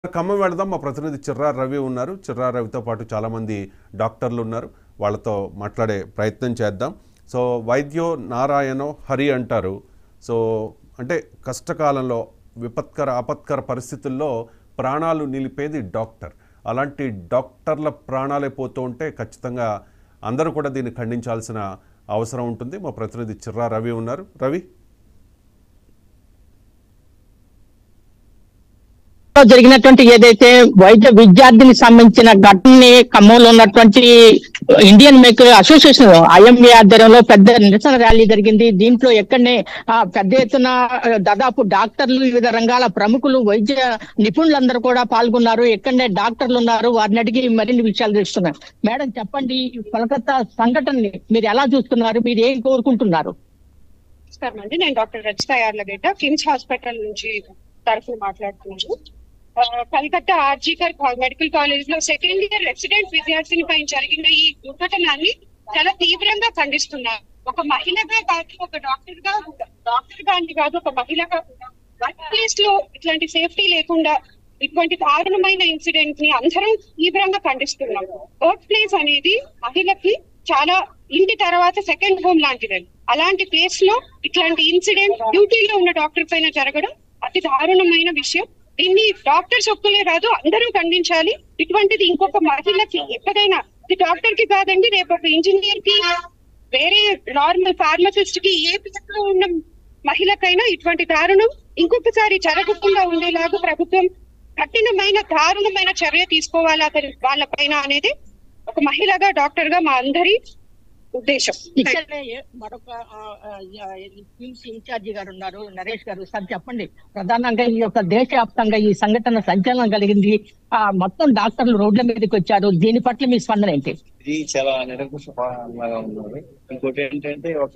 ఖమ్మం వెళదాం మా ప్రతినిధి చిర్రా రవి ఉన్నారు చిర్రా రవితో పాటు చాలామంది డాక్టర్లు ఉన్నారు వాళ్ళతో మాట్లాడే ప్రయత్నం చేద్దాం సో వైద్యో నారాయణో హరి అంటారు సో అంటే కష్టకాలంలో విపత్కర ఆపత్కర పరిస్థితుల్లో ప్రాణాలు నిలిపేది డాక్టర్ అలాంటి డాక్టర్ల ప్రాణాలే పోతూ ఉంటే ఖచ్చితంగా అందరూ కూడా దీన్ని ఖండించాల్సిన అవసరం ఉంటుంది మా ప్రతినిధి చిర్రా రవి ఉన్నారు రవి లో జరిగినటువంటి ఏదైతే వైద్య విద్యార్థిని సంబంధించిన ఘటనని ఖమ్మంలో ఉన్నటువంటి ఇండియన్ మెడికల్ అసోసియేషన్ ఐఎంఏ ఆధ్వర్యంలో పెద్ద నిరసన ర్యాలీ జరిగింది దీంట్లో ఎక్కడనే ఆ, పెద్ద ఎత్తున ఆ, దాదాపు డాక్టర్లు వివిధ రంగాల ప్రముఖులు వైద్య నిపుణులందరూ కూడా పాల్గొన్నారు ఎక్కడనే డాక్టర్లు ఉన్నారు వారిని అడిగి మరిన్ని విషయాలు తెలుస్తున్నారు మేడం చెప్పండి ఈ కోలకత్తా సంఘటనని మీరు ఎలా చూస్తున్నారు మీరు ఏం కోరుకుంటున్నారు నమస్కారం అండి నేను డాక్టర్ రచిత యార్లగడ్డ కిమ్స్ హాస్పిటల్ నుంచి తరఫున మాట్లాడుతున్నాను ఆ, కలకత్తా ఆర్జీకర్ మెడికల్ కాలేజ్ లో సెకండ్ ఇయర్ రెసిడెంట్ విద్యార్థిని పైన జరిగిన ఈ దుర్ఘటనని చాలా తీవ్రంగా ఖండిస్తున్నారు ఒక మహిళగా కాదు ఒక డాక్టర్ గా డాక్టర్ గా అని కాదు ఒక మహిళగా వర్క్ ప్లేస్ లో ఇట్లాంటి సేఫ్టీ లేకుండా ఇటువంటి దారుణమైన ఇన్సిడెంట్ ని అందరం తీవ్రంగా ఖండిస్తున్నాం వర్క్ ప్లేస్ అనేది మహిళకి చాలా ఇంటి తర్వాత సెకండ్ హోమ్ లాంటిది అలాంటి ప్లేస్ లో ఇట్లాంటి ఇన్సిడెంట్ డ్యూటీలో ఉన్న డాక్టర్ పైన జరగడం అతి దారుణమైన విషయం దీన్ని డాక్టర్స్ ఒక్కలే కాదు అందరూ ఖండించాలి ఇటువంటిది ఇంకొక మహిళకి ఎక్కడైనా ఇది డాక్టర్ కి కాదండి రేపు ఒక ఇంజనీర్ కి వేరే నార్మల్ ఫార్మసిస్ట్ కి ఏ ప్లేస్ లో ఉన్న మహిళకైనా ఇటువంటి దారుణం ఇంకొకసారి జరగకుండా ఉండేలాగా ప్రభుత్వం కఠినమైన దారుణమైన చర్య తీసుకోవాలి అతని వాళ్ళ పైన అనేది ఒక మహిళగా డాక్టర్ గా మా అందరి ఉద్దేశం ఇక్కడనే మరొక ఆ, ఆ, కిమ్స్ ఇన్ఛార్జి గారు ఉన్నారు నరేష్ గారు సార్ చెప్పండి ప్రధానంగా ఈ యొక్క దేశవ్యాప్తంగా ఈ సంఘటన సంచలనం కలిగింది ఆ మొత్తం డాక్టర్లు రోడ్ల మీదకి వచ్చారు దీని పట్ల మీ స్పందన ఏంటి ఇది చాలా నిరంకుశంగా ఉన్నది ఇంకోటి ఏంటంటే ఒక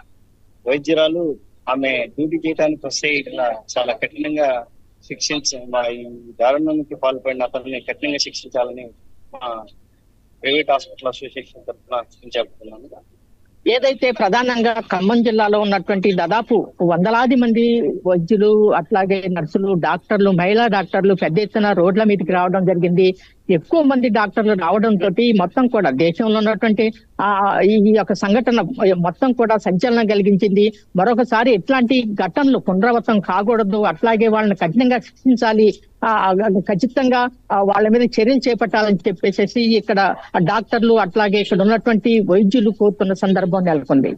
వైద్యురాలు ఆమె డ్యూటీ చేయడానికి వస్తే ఇట్లా చాలా కఠినంగా శిక్షించ మా ఈ దారుణానికి పాల్పడిన అతన్ని కఠినంగా శిక్షించాలని మా ప్రైవేట్ హాస్పిటల్ అసోసియేషన్ తరఫున చెప్తున్నాను ఏదైతే ప్రధానంగా ఖమ్మం జిల్లాలో ఉన్నటువంటి దాదాపు వందలాది మంది వైద్యులు అట్లాగే నర్సులు డాక్టర్లు మహిళా డాక్టర్లు పెద్ద ఎత్తున రోడ్ల మీదకి రావడం జరిగింది ఎక్కువ మంది డాక్టర్లు రావడం తోటి మొత్తం కూడా దేశంలో ఉన్నటువంటి ఆ ఈ యొక్క సంఘటన మొత్తం కూడా సంచలనం కలిగించింది మరొకసారి ఇట్లాంటి ఘటనలు పునరావృతం కాకూడదు అట్లాగే వాళ్ళని కఠినంగా శిక్షించాలి ఆ ఖచ్చితంగా ఆ, వాళ్ళ మీద చర్యలు చేపట్టాలని చెప్పేసి ఇక్కడ డాక్టర్లు అట్లాగే ఇక్కడ ఉన్నటువంటి వైద్యులు కోరుతున్న సందర్భం నెలకొంది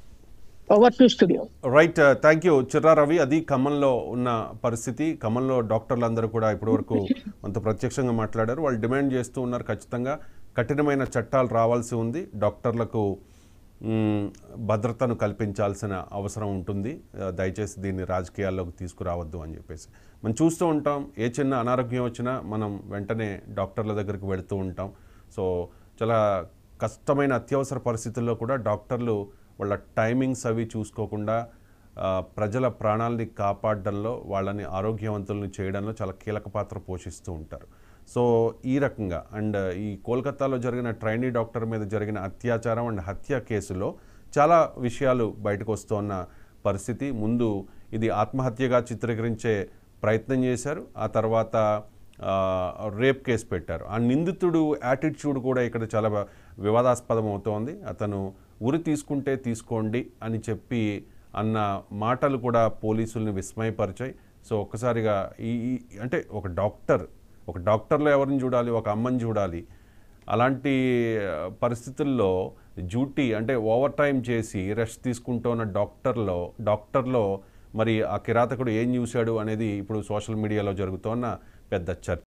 over to studio right thank you Chirra Ravi అది ఖమ్మంలో ఉన్న పరిస్థితి ఖమ్మంలో డాక్టర్లు అందరూ కూడా ఇప్పటివరకు మనతో ప్రత్యక్షంగా మాట్లాడారు వాళ్ళు డిమాండ్ చేస్తూ ఉన్నారు ఖచ్చితంగా కఠినమైన చట్టాలు రావాల్సి ఉంది డాక్టర్లకు మ్, భద్రతను కల్పించాల్సిన అవసరం ఉంటుంది ఆ, దయచేసి దీన్ని రాజకీయాల్లోకి తీసుకురావద్దు అని చెప్పేసి మనం చూస్తూ ఉంటాం ఏ చిన్న అనారోగ్యం వచ్చినా మనం వెంటనే డాక్టర్ల దగ్గరికి వెళుతూ ఉంటాం సో చాలా కష్టమైన అత్యవసర పరిస్థితుల్లో కూడా డాక్టర్లు వాళ్ళ టైమింగ్స్ అవి చూసుకోకుండా ఆ, ప్రజల ప్రాణాలని కాపాడడంలో వాళ్ళని ఆరోగ్యవంతుల్ని చేయడంలో చాలా కీలక పాత్ర పోషిస్తూ ఉంటారు సో ఈ రకంగా అండ్ ఈ కోల్కతాలో జరిగిన ట్రైనీ డాక్టర్ మీద జరిగిన అత్యాచారం అండ్ హత్య కేసులో చాలా విషయాలు బయటకు వస్తున్న పరిస్థితి ముందు ఇది ఆత్మహత్యగా చిత్రీకరించే ప్రయత్నం చేశారు ఆ తర్వాత ఆ, రేప్ కేసు పెట్టారు ఆ నిందితుడు యాటిట్యూడ్ కూడా ఇక్కడ చాలా వివాదాస్పదం అవుతోంది అతను ఉరి తీసుకుంటే తీసుకోండి అని చెప్పి అన్న మాటలు కూడా పోలీసుల్ని విస్మయపరిచాయి సో ఒక్కసారిగా ఈ ఈ- అంటే ఒక డాక్టర్ ఒక డాక్టర్లో ఎవరిని చూడాలి ఒక అమ్మని చూడాలి అలాంటి ఆ, పరిస్థితుల్లో డ్యూటీ అంటే ఓవర్ టైం చేసి రెస్ట్ తీసుకుంటున్న డాక్టర్లో డాక్టర్లో మరి ఆ కిరాతకుడు ఏం చూశాడు అనేది ఇప్పుడు సోషల్ మీడియాలో జరుగుతోన్న పెద్ద చర్చ